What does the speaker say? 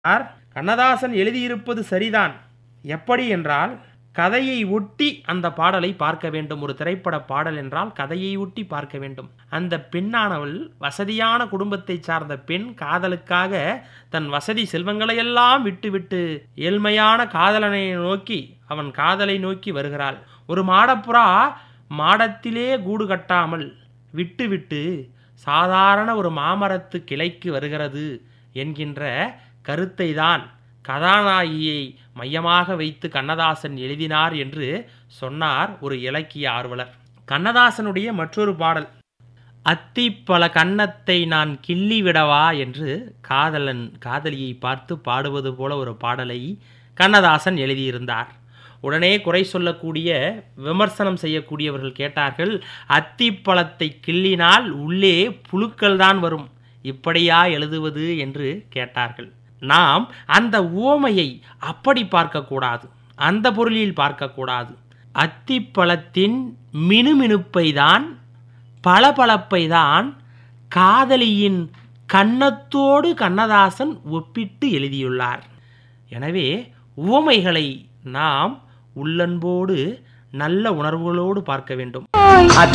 R Kannadasan எழுதியிருப்பது சரிதான் எப்படி என்றால் கதையை ஒட்டி அந்த பாடலை பார்க்க வேண்டும் ஒரு திரைப்பட பாடல் என்றால் கதையை ஒட்டி பார்க்க வேண்டும் அந்த பெண்ணானவள் வசதியான குடும்பத்தை சார்ந்த பெண் காதலுக்காக தன் வசதி செல்வங்களையெல்லாம் விட்டுவிட்டு ஏழ்மையான காதலனை நோக்கி அவன் காதலை நோக்கி வருகிறாள் ஒரு மாடப்புறா மாடத்திலே கூடு கட்டாமல் விட்டுவிட்டு சாதாரண ஒரு மாமரத்து கிளைக்கு வருகிறது என்கின்ற கருத்தை தான் கதாநாயகியை மையமாக வைத்து கண்ணதாசன் எழுதினார் என்று சொன்னார் ஒரு இலக்கிய ஆர்வலர் கண்ணதாசனுடைய மற்றொரு பாடல் அத்திப்பழ கன்னத்தை நான் கிள்ளி விடவா என்று காதலன் காதலியை பார்த்து பாடுவது போல ஒரு பாடலை கண்ணதாசன் எழுதியிருந்தார் உடனே குறை சொல்லக்கூடிய விமர்சனம் செய்யக்கூடியவர்கள் கேட்டார்கள் அத்திப்பழத்தை கிள்ளினால் உள்ளே புழுக்கள் தான் வரும் இப்படியா எழுதுவது என்று கேட்டார்கள் நாம் அந்த உவமையை அப்படி பார்க்கக்கூடாது அந்த பொருளில் பார்க்கக்கூடாது அத்திப்பழத்தின் மினுமினுப்பை தான் பளபளப்பை தான் காதலியின் கன்னத்தோடு கண்ணதாசன் ஒப்பிட்டு எழுதியுள்ளார் எனவே உவமைகளை நாம் உள்ளன்போடு நல்ல உணர்வுகளோடு பார்க்க வேண்டும்